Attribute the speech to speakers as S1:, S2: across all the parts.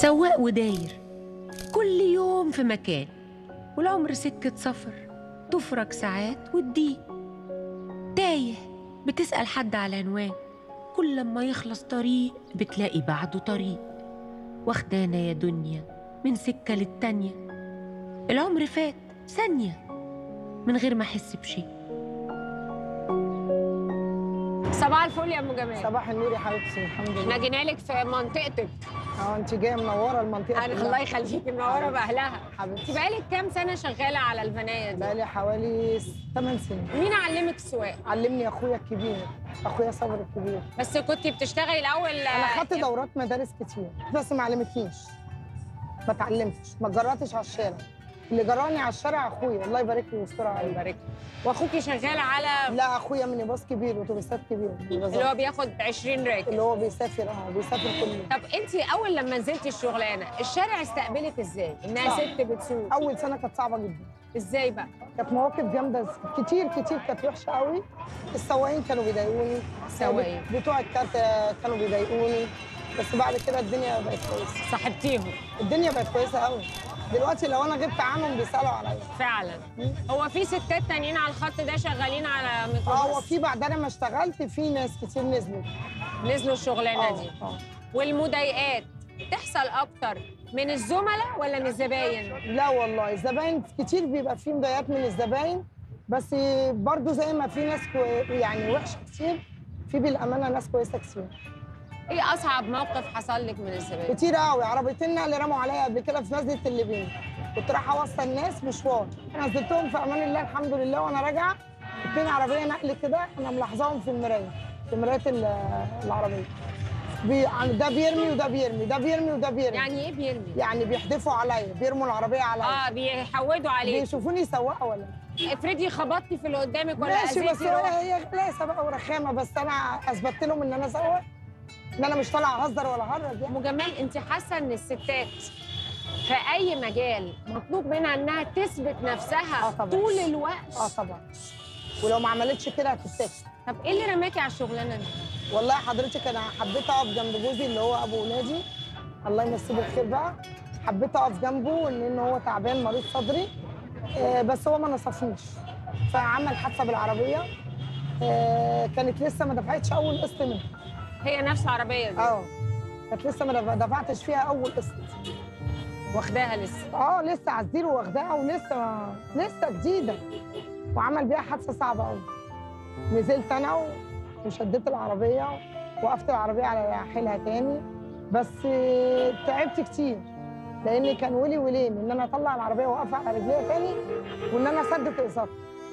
S1: سواق وداير كل يوم في مكان والعمر سكة سفر تفرج ساعات وتضيق تايه بتسأل حد على عنوان كل لما يخلص طريق بتلاقي بعده طريق واخدانا يا دنيا من سكة للتانية العمر فات ثانية من غير ما أحس بشيء
S2: صباح الفل يا ام جمال
S3: صباح النور يا حبيبتي الحمد
S2: احنا
S3: لله
S2: جينا لك في منطقتك
S3: اه انت جايه منوره المنطقه
S2: انا
S3: كلها.
S2: الله يخليكي منوره باهلها انت
S3: حبيبتي
S2: بقالك كام سنه شغاله على الفنايه دي
S3: بقالي حوالي 8 سنين
S2: مين علمك السواقه
S3: علمني اخويا الكبير اخويا صبر الكبير
S2: بس كنتي بتشتغلي الاول
S3: انا خدت دورات مدارس كتير بس ما علمتنيش ما اتعلمتش ما جرأتش على الشارع اللي جراني على الشارع اخويا الله يبارك له ويستر
S2: الله
S3: عليه
S2: يبارك واخوكي شغال على
S3: لا اخويا ميني باص كبير اتوبيسات كبير
S2: اللي هو بياخد 20 راكب
S3: اللي هو بيسافر اه بيسافر كل يوم
S2: طب انت اول لما نزلتي الشغلانه الشارع استقبلك ازاي انها
S3: صعب.
S2: ست بتسوق
S3: اول سنه كانت صعبه جدا
S2: ازاي بقى
S3: كانت مواقف جامده كتير كتير كانت وحشه قوي السواقين كانوا بيضايقوني
S2: السواقين.
S3: بتوع الكارت كانوا بيضايقوني بس بعد كده الدنيا بقت كويسه
S2: صاحبتيهم
S3: الدنيا بقت كويسه قوي دلوقتي لو انا غبت عنهم بيسالوا عليا
S2: فعلا هو في ستات تانيين على الخط ده شغالين على
S3: اه هو
S2: ميكروباص
S3: في بعد انا ما اشتغلت في ناس كتير نزلوا
S2: نزلوا الشغلانه
S3: اه
S2: دي
S3: اه
S2: والمضايقات تحصل اكتر من الزملاء ولا من الزباين
S3: لا والله الزباين كتير بيبقى في مضايقات من الزباين بس برضو زي ما في ناس كو... يعني وحشه كتير في بالامانه ناس كويسه كتير
S2: ايه اصعب موقف حصل لك من الزباين
S3: كتير قوي عربيتين اللي رموا عليا قبل كده في نزله الليبين كنت رايحه اوصل الناس مشوار نزلتهم في امان الله الحمد لله وانا راجعه اتنين عربيه نقل كده انا ملاحظاهم في المرايه في مرايه ال- العربيه بي... ده بيرمي وده بيرمي ده بيرمي وده بيرمي يعني,
S2: يعني ايه بيرمي
S3: يعني بيحدفوا عليا بيرموا العربيه عليا
S2: اه بيحودوا عليك
S3: بيشوفوني سواقه ولا
S2: افرضي خبطتي في اللي قدامك ولا
S3: ماشي بس
S2: اذيتي
S3: هو
S2: روح
S3: هي غلاسه بقى ورخامه بس انا اثبتت لهم ان انا سواق ان انا مش طالعه اهزر ولا هرج يعني
S2: ام جمال انت حاسه ان الستات في اي مجال مطلوب منها انها تثبت
S3: آه
S2: نفسها
S3: طبعاً.
S2: طول الوقت
S3: اه طبعا ولو ما عملتش كده هتتاكل
S2: طب ايه اللي رماكي على الشغلانه دي
S3: والله حضرتك انا حبيت اقف جنب جوزي اللي هو ابو ولادي الله يمسيه بالخير بقى حبيت اقف جنبه لان هو تعبان مريض صدري آه بس هو ما نصفنيش فعمل حادثه بالعربيه آه كانت لسه ما دفعتش اول قسط منها
S2: هي نفس العربيه دي
S3: اه كانت لسه ما دف- دفعتش فيها اول قسط
S2: واخداها لسه
S3: اه لسه على الزيرو واخداها ولسه ما... لسه جديده وعمل بيها حادثه صعبه قوي نزلت انا و... وشديت العربيه وقفت العربيه على حيلها تاني بس آه، تعبت كتير لان كان ولي ولين ان انا اطلع العربيه واقفها على رجليها تاني وان انا اسدد اقساط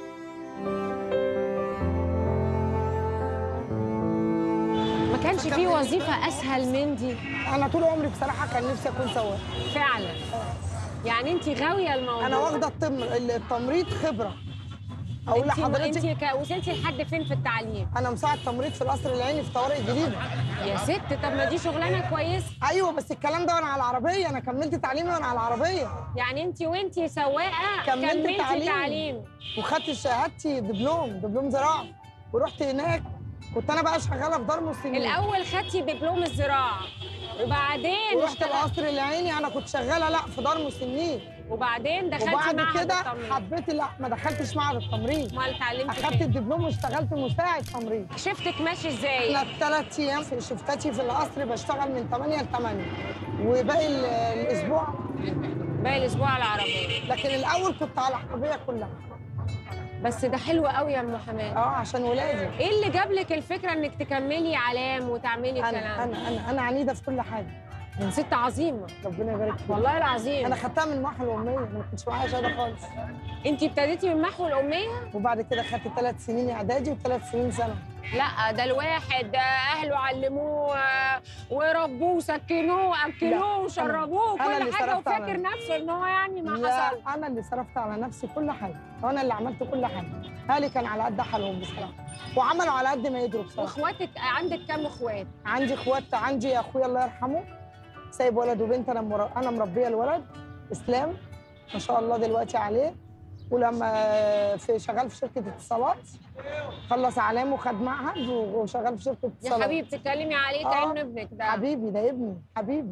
S2: ما كانش في وظيفه اسهل من دي
S3: انا طول عمري بصراحه كان نفسي اكون سواق
S2: فعلا يعني انت غاويه الموضوع
S3: انا واخده التمر التمريض خبره اقول
S2: انت
S3: لحضرتك
S2: انت ك- وصلتي لحد فين في التعليم
S3: انا مساعد تمريض في القصر العيني في طوارئ الجديده
S2: يا ست طب ما دي شغلانه كويسه
S3: ايوه بس الكلام ده وانا على العربيه انا كملت تعليمي وانا على العربيه
S2: يعني انت وانت سواقه
S3: كملت
S2: كملتي
S3: تعليم.
S2: تعليم
S3: وخدت شهادتي دبلوم دبلوم زراعه ورحت هناك كنت انا بقى شغاله في دار مسنين
S2: الاول خدتي دبلوم الزراعه وبعدين
S3: ورحت
S2: اشتغلت-
S3: القصر العيني انا كنت شغاله لا في دار مسنين
S2: وبعدين دخلتي
S3: وبعد
S2: معهد
S3: كده
S2: التمريض.
S3: حبيت لا ما دخلتش معهد التمريض
S2: امال اتعلمتي
S3: اخدت
S2: فين؟
S3: الدبلوم واشتغلت مساعد تمريض
S2: شفتك ماشي ازاي؟
S3: احنا الثلاث ايام في شفتاتي في القصر بشتغل من 8 ل 8 وباقي ال- الاسبوع
S2: باقي الاسبوع على العربيه
S3: لكن الاول كنت على العربيه كلها
S2: بس ده حلو قوي يا ام حماد
S3: اه عشان ولادي
S2: ايه اللي جاب لك الفكره انك تكملي علام وتعملي
S3: انا
S2: الكلام
S3: انا انا انا عنيده في كل حاجه
S2: من ست عظيمه
S3: ربنا يبارك فيك
S2: والله العظيم
S3: انا خدتها من محو الاميه ما كنتش معايا شهاده خالص
S2: انت ابتديتي من محو الاميه
S3: وبعد كده خدت ثلاث سنين اعدادي وثلاث سنين ثانوي
S2: لا ده الواحد ده اهله علموه آه، وربوه وسكنوه واكلوه وشربوه
S3: أنا اللي
S2: كل حاجه
S3: صرفت على
S2: وفاكر نفسه ان هو يعني ما
S3: لا
S2: حصل
S3: انا اللي صرفت على نفسي كل حاجه وانا اللي عملت كل حاجه اهلي كان على قد حالهم بصراحه وعملوا على قد ما يقدروا بصراحه
S2: واخواتك عندك كام اخوات؟
S3: عندي اخوات عندي اخويا الله يرحمه سايب ولد وبنت انا مر... انا مربيه الولد اسلام ما شاء الله دلوقتي عليه ولما في شغال في شركه اتصالات خلص علام وخد معهد وشغال في شركه
S2: يا
S3: اتصالات
S2: حبيبي بتتكلمي عليه
S3: آه.
S2: كأنه ابنك ده
S3: حبيبي ده ابني حبيبي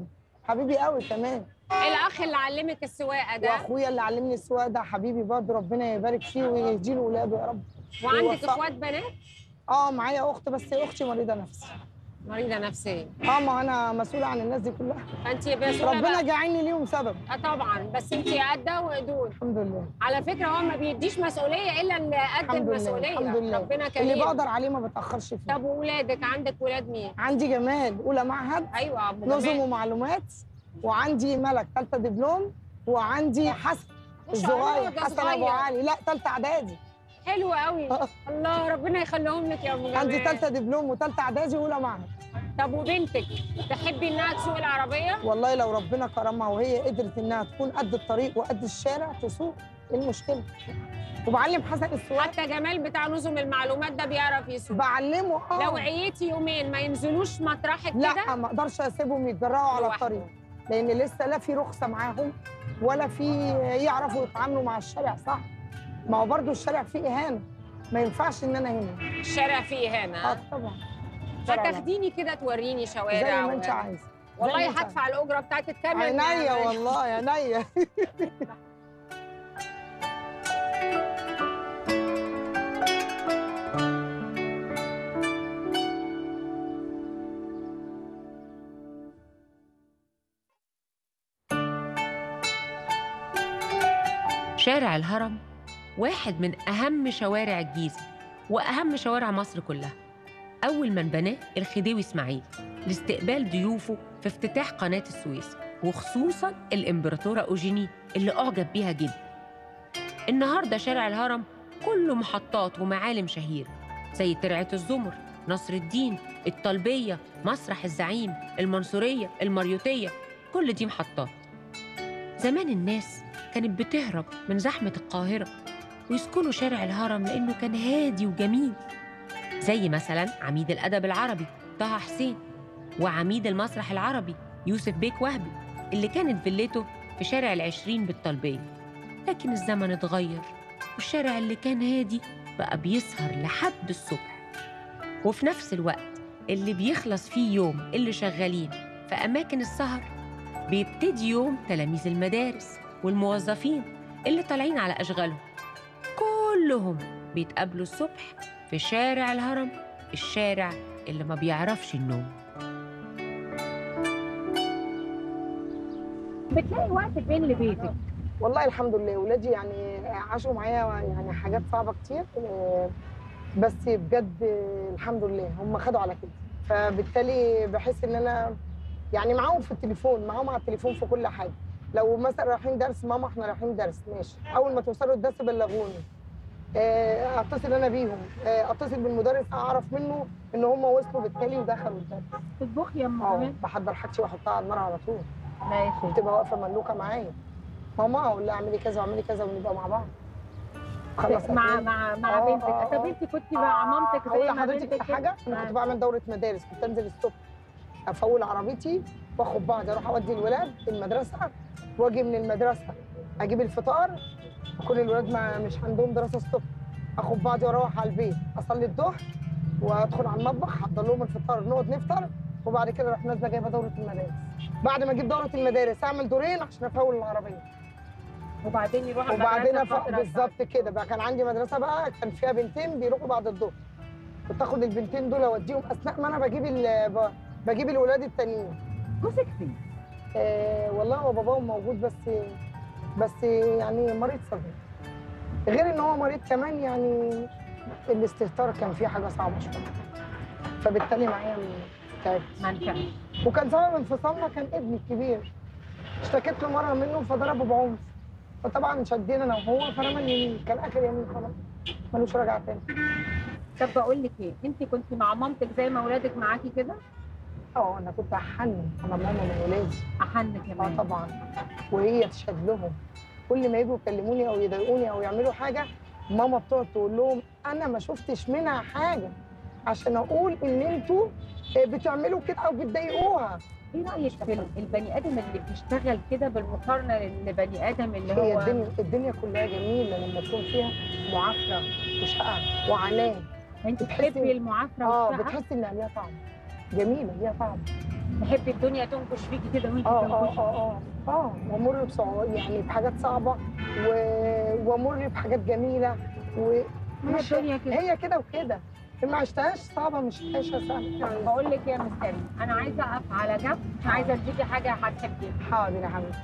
S3: حبيبي قوي كمان
S2: الاخ اللي علمك السواقه ده
S3: واخويا اللي علمني السواقه ده حبيبي برضه ربنا يبارك فيه ويهدي له ولاده يا رب
S2: وعندك
S3: ويوفقه.
S2: اخوات بنات
S3: اه معايا اخت بس اختي مريضه نفسي
S2: مريضه نفسيه
S3: اه ما انا مسؤوله عن الناس دي كلها
S2: فانت مسؤوله
S3: ربنا
S2: بقى
S3: جعلني ليهم سبب
S2: اه طبعا بس انت قده وقدود
S3: الحمد لله
S2: على فكره هو ما بيديش مسؤوليه الا اللي قد
S3: الحمد لله
S2: المسؤوليه
S3: الحمد لله
S2: ربنا كريم
S3: اللي بقدر عليه ما بتاخرش فيه
S2: طب وولادك عندك ولاد مين؟
S3: عندي جمال اولى معهد
S2: ايوه ابو
S3: نظم
S2: جمال
S3: ومعلومات وعندي ملك ثالثه دبلوم وعندي حسن
S2: ما شاء الله،
S3: الصغير
S2: ده
S3: حسن ابو
S2: صغير.
S3: علي لا ثالثه اعدادي
S2: حلو قوي
S3: آه.
S2: الله ربنا يخليهم لك يا ابو جمال
S3: عندي ثالثه دبلوم وثالثه اعدادي واولى معهد
S2: طب وبنتك تحبي انها تسوق العربيه؟
S3: والله لو ربنا كرمها وهي قدرت انها تكون قد الطريق وقد الشارع تسوق ايه المشكله وبعلم حسن السواقه
S2: حتى جمال بتاع نظم المعلومات ده بيعرف يسوق
S3: بعلمه اه
S2: لو عييتي يومين ما ينزلوش مطرحك كده
S3: لا ما اقدرش اسيبهم يتجرأوا على
S2: لوحدهم.
S3: الطريق لان لسه لا في رخصه معاهم ولا في يعرفوا يتعاملوا مع الشارع صح ما هو برضو الشارع فيه اهانه ما ينفعش ان انا هنا
S2: الشارع فيه هنا
S3: اه طبعا الشارع لا.
S2: هتاخديني كده توريني شوارع
S3: زي ما
S2: و-
S3: انت عايزه زي ما
S2: والله
S3: انت
S2: هدفع الاجره بتاعت الثمن
S3: عينيا والله عينيا
S1: شارع الهرم واحد من أهم شوارع الجيزة وأهم شوارع مصر كلها أول من بناه الخديوي إسماعيل لاستقبال ضيوفه في افتتاح قناة السويس وخصوصا الإمبراطورة أوجيني اللي أعجب بيها جدا النهاردة شارع الهرم كله محطات ومعالم شهيرة زي ترعة الزمر نصر الدين الطلبية مسرح الزعيم المنصورية المريوطية كل دي محطات زمان الناس كانت بتهرب من زحمة القاهرة ويسكنوا شارع الهرم لأنه كان هادي وجميل زي مثلا عميد الأدب العربي طه حسين وعميد المسرح العربي يوسف بيك وهبي اللي كانت فيلته في شارع العشرين بالطلبية لكن الزمن اتغير والشارع اللي كان هادي بقى بيسهر لحد الصبح وفي نفس الوقت اللي بيخلص فيه يوم اللي شغالين في أماكن السهر بيبتدي يوم تلاميذ المدارس والموظفين اللي طالعين على أشغالهم كلهم بيتقابلوا الصبح في شارع الهرم الشارع اللي ما بيعرفش النوم
S2: بتلاقي وقت فين لبيتك
S3: والله الحمد لله ولادي يعني عاشوا معايا يعني حاجات صعبه كتير آه، بس بجد آه، الحمد لله هم خدوا على كده فبالتالي بحس ان انا يعني معاهم في التليفون معاهم على التليفون في كل حاجه لو مثلا رايحين درس ماما احنا رايحين درس ماشي اول ما توصلوا الدرس بلغوني آه، اتصل انا بيهم آه، اتصل بالمدرس اعرف منه ان هم وصلوا بالتالي ودخلوا الدرس
S2: تطبخي يا ام
S3: اه بحضر حاجتي واحطها على النار على طول
S2: ماشي
S3: وبتبقى واقفه مملوكه معايا ماما اقول لها اعملي كذا واعملي كذا ونبقى مع بعض خلاص
S2: مع
S3: أكل.
S2: مع مع
S3: آه،
S2: بنتك
S3: آه،
S2: طب
S3: آه.
S2: انت كنت مع مامتك
S3: هقول
S2: زي ما
S3: لحضرتك
S2: بنتك
S3: حاجه انا كنت بعمل دوره مدارس كنت انزل الصبح افول عربيتي واخد بعض اروح اودي الولاد المدرسه واجي من المدرسه اجيب الفطار كل الولاد ما مش عندهم دراسه الصبح اخد بعضي واروح على البيت اصلي الظهر وادخل على المطبخ احضر لهم الفطار نقعد نفطر وبعد كده اروح نازله جايبه دوره المدارس بعد ما اجيب دوره المدارس اعمل دورين عشان افول العربيه
S2: وبعدين يروح
S3: وبعدين
S2: المدرسة
S3: أف-
S2: فترة
S3: بالظبط كده بقى كان عندي مدرسه بقى كان فيها بنتين بيروحوا بعد الظهر كنت اخد البنتين دول اوديهم اثناء ما انا بجيب ال- ب- بجيب الولاد التانيين
S2: جوزك فين؟
S3: آه والله هو باباهم موجود بس بس يعني مريض صغير غير ان هو مريض كمان يعني الاستهتار كان فيه حاجه صعبه شويه فبالتالي معايا تعبت
S2: ما نفعش
S3: وكان سبب انفصالنا كان ابني الكبير اشتكيت له مره منه فضربه بعنف فطبعا شدينا انا وهو فرمى اليمين كان اخر يمين خلاص ملوش رجعه تاني
S2: طب بقول لك ايه انت كنت مع مامتك زي ما اولادك معاكي كده
S3: اه انا كنت احن على ماما من ولادي
S2: احن
S3: اه
S2: كمان
S3: طبعا وهي تشهد لهم كل ما يجوا يكلموني او يضايقوني او يعملوا حاجه ماما بتقعد تقول لهم انا ما شفتش منها حاجه عشان اقول ان انتوا آه، بتعملوا كده او بتضايقوها
S2: ايه رايك في ال- البني ادم اللي بيشتغل كده بالمقارنه للبني ادم اللي
S3: هي
S2: هو
S3: الدنيا الدنيا كلها جميله لما تكون فيها معافره وشقه وعناء
S2: انت
S3: بتحسي-
S2: بتحبي المعافره
S3: اه
S2: والشقة؟
S3: بتحسي ان ليها طعم جميله ليها طعم
S2: تحبي الدنيا تنكش فيكي كده وانت
S3: اه اه
S2: تنكشي
S3: اه اه اه وامر بصعوبات يعني بحاجات صعبه و... وامر بحاجات جميله و
S2: ما
S3: مش-
S2: الدنيا كده
S3: هي كده وكده ما عشتهاش صعبه مش عايشه سهله
S2: بقول لك يا مس كريم انا عايزه اقف على جنب عايزه اديكي حاجه هتحبيها
S3: حاضر يا حبيبتي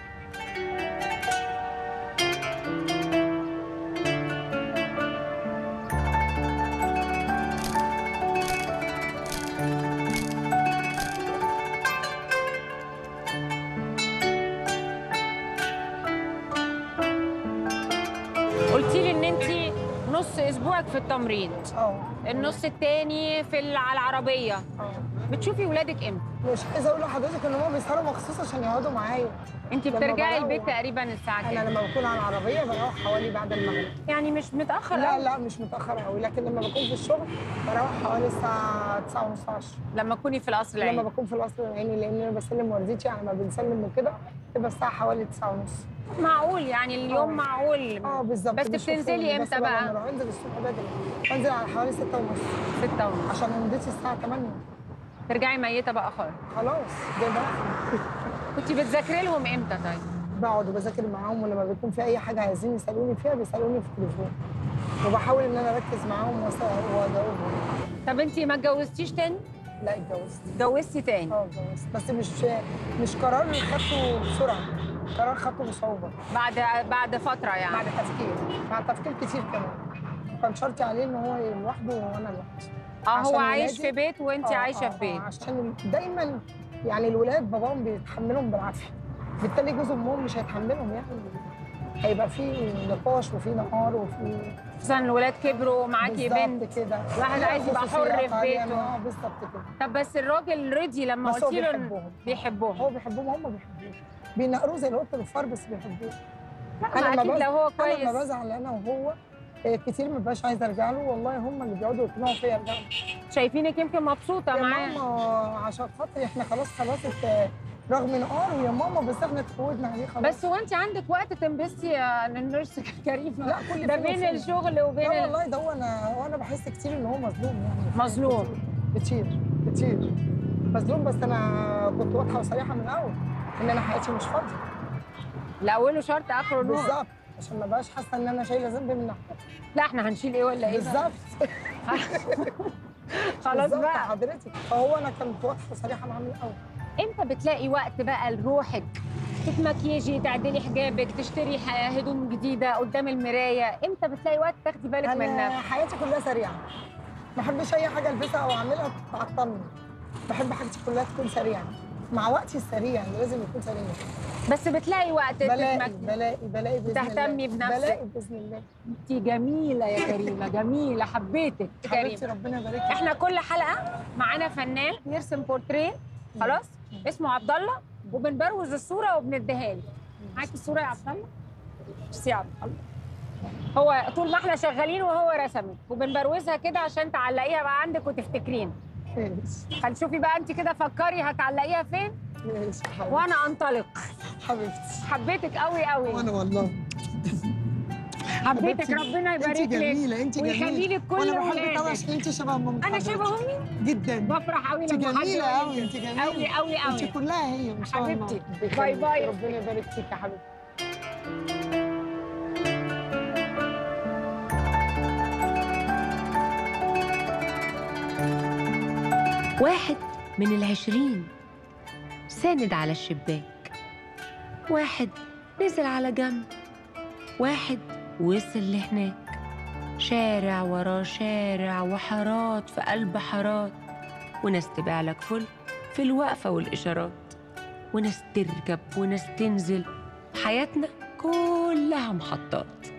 S2: قلتي لي ان انت نص اسبوعك في التمريض
S3: اه
S2: النص التاني في ال- على العربيه
S3: اه
S2: بتشوفي ولادك امتى
S3: مش عايزه اقول لحضرتك ان هم بيسهروا مخصوص عشان يقعدوا معايا
S2: انت
S3: لما
S2: بترجعي
S3: بروح-
S2: البيت تقريبا الساعه
S3: انا
S2: كام
S3: لما بكون على العربيه بروح حوالي بعد المغرب
S2: يعني مش متاخر
S3: لا
S2: أوي.
S3: لا مش متاخره قوي لكن لما بكون في الشغل بروح حوالي الساعه 9 ونص 10
S2: لما تكوني في القصر
S3: لما
S2: العيني
S3: بكون في القصر العيني لان انا بسلم والدتي على ما بنسلم وكده تبقى الساعه حوالي 9 ونص
S2: معقول يعني اليوم
S3: آه.
S2: معقول
S3: اه بالظبط
S2: بس
S3: بيشوفوني،
S2: بتنزلي
S3: بس
S2: إمتى بقى؟
S3: لما بروح انزل الصبح بدري بنزل على حوالي 6 ونص
S2: ستة ونص
S3: عشان والدتي الساعه 8
S2: ترجعي ميته بقى خالص
S3: خلاص جايبه آخري.
S2: كنت بتذاكري لهم امتى طيب
S3: بقعد وبذاكر معاهم ولما بيكون في اي حاجه عايزين يسالوني فيها بيسالوني في التليفون وبحاول ان انا اركز معاهم وأس- واجاوبهم
S2: طب انت ما اتجوزتيش تاني
S3: لا اتجوزت
S2: اتجوزتي تاني
S3: اه اتجوزت بس مش مش قرار خدته بسرعه قرار خدته بصعوبه
S2: بعد بعد فتره يعني
S3: بعد تفكير بعد تفكير كتير كمان كان شرطي عليه ان هو لوحده وانا لوحدي
S2: اه هو
S3: عشان
S2: عايش
S3: ولادي-
S2: في بيت وانت
S3: آه،
S2: عايشه
S3: آه،
S2: في بيت
S3: آه، عشان دايما يعني الولاد باباهم بيتحملهم بالعافيه بالتالي جوز امهم مش هيتحملهم يعني هيبقى في نقاش وفي نقار وفي
S2: خصوصا الولاد كبروا ومعاكي
S3: بالظبط
S2: بنت
S3: كده
S2: الواحد
S3: لا
S2: عايز يبقى
S3: خصوصيات
S2: حر في
S3: عليها،
S2: بيته.
S3: اه بالظبط كده
S2: طب بس الراجل رضي لما
S3: بس هو
S2: قلتي له إن-
S3: بيحبهم
S2: بيحبهم
S3: هو بيحبهم هم بيحبوه بينقروه زي القط الفار بس بيحبوه
S2: لا
S3: أنا
S2: ما
S3: لما
S2: اكيد
S3: بز-
S2: لو هو
S3: انا لما
S2: كويس
S3: بزعل انا وهو آه، كتير ما ببقاش عايزه ارجع له والله هم اللي بيقعدوا يقنعوا فيا ارجع له
S2: شايفينك يمكن مبسوطه
S3: يا
S2: معاه
S3: ماما عشان خاطر احنا خلاص خلصت آه، رغم نقار ويا ماما بس احنا اتعودنا عليه خلاص
S2: بس هو انت عندك وقت تنبسطي يا النيرس كريمه
S3: لا كل
S2: ده
S3: فين
S2: بين
S3: وفين.
S2: الشغل وبين
S3: لا
S2: ال...
S3: والله ده هو انا وانا بحس كتير ان هو مظلوم يعني
S2: مظلوم.
S3: كتير كتير مظلوم بس انا كنت واضحه وصريحه من الاول ان انا حياتي مش فاضيه
S2: لا اوله شرط اخره نور
S3: بالظبط عشان ما بقاش حاسه ان انا شايله ذنب من ناحيتي
S2: لا احنا هنشيل ايه ولا ايه
S3: بالظبط
S2: خلاص
S3: بالظبط
S2: بقى
S3: حضرتك فهو انا كنت واضحه وصريحه معاه من الاول
S2: امتى بتلاقي وقت بقى لروحك تتمكيجي تعدلي حجابك تشتري ح- هدوم جديده قدام المرايه امتى بتلاقي وقت تاخدي بالك من
S3: انا
S2: نفسك
S3: حياتي كلها سريعه ما بحبش اي حاجه البسها او اعملها تعطلني بحب حاجتي كلها تكون سريعه مع وقتي السريع اللي لازم يكون سريع
S2: بس بتلاقي وقت
S3: بلاقي
S2: تتمكني
S3: بلاقي بلاقي باذن الله
S2: تهتمي بنفسك.
S3: بلاقي باذن الله
S2: انت جميله يا كريمه جميله حبيتك
S3: حبيبتي
S2: كريمه
S3: ربنا يبارك لك
S2: احنا كل حلقه معانا فنان بيرسم بورتريه خلاص اسمه عبد الله وبنبروز الصوره وبنديها له معاكي الصوره يا عبد الله ميرسي يا عبد الله هو طول ما احنا شغالين وهو رسمت وبنبروزها كده عشان تعلقيها بقى عندك وتفتكرين
S3: ماشي
S2: هنشوفي بقى انت كده فكري هتعلقيها فين
S3: ماشي حبيبتي
S2: وانا انطلق
S3: حبيبتي
S2: حبيتك قوي قوي
S3: وانا والله
S2: حبيتك
S3: حبيبتي،
S2: ربنا
S3: انت
S2: يبارك لك
S3: جميله انت جميله
S2: ويخلي لك كل
S3: وانا بحبك طبعا
S2: ولادك
S3: عشان انت شبه ماما
S2: انا
S3: حضرتك.
S2: شبه امي
S3: جدا
S2: بفرح قوي
S3: انت
S2: لما حد
S3: جميله
S2: يقول
S3: قوي
S2: لي
S3: انت
S2: كده.
S3: جميله
S2: قوي قوي
S3: انت
S2: قوي
S3: كلها هي ما شاء الله
S2: حبيبتي.
S3: ربنا
S2: باي
S3: يخليك.
S2: باي.
S3: ربنا يبارك فيك يا حبيبتي
S1: واحد من العشرين ساند على الشباك واحد نزل على جنب واحد وصل لهناك شارع ورا شارع وحارات في قلب حارات وناس تبيع لك فل في الوقفة والإشارات وناس تركب وناس تنزل حياتنا كلها محطات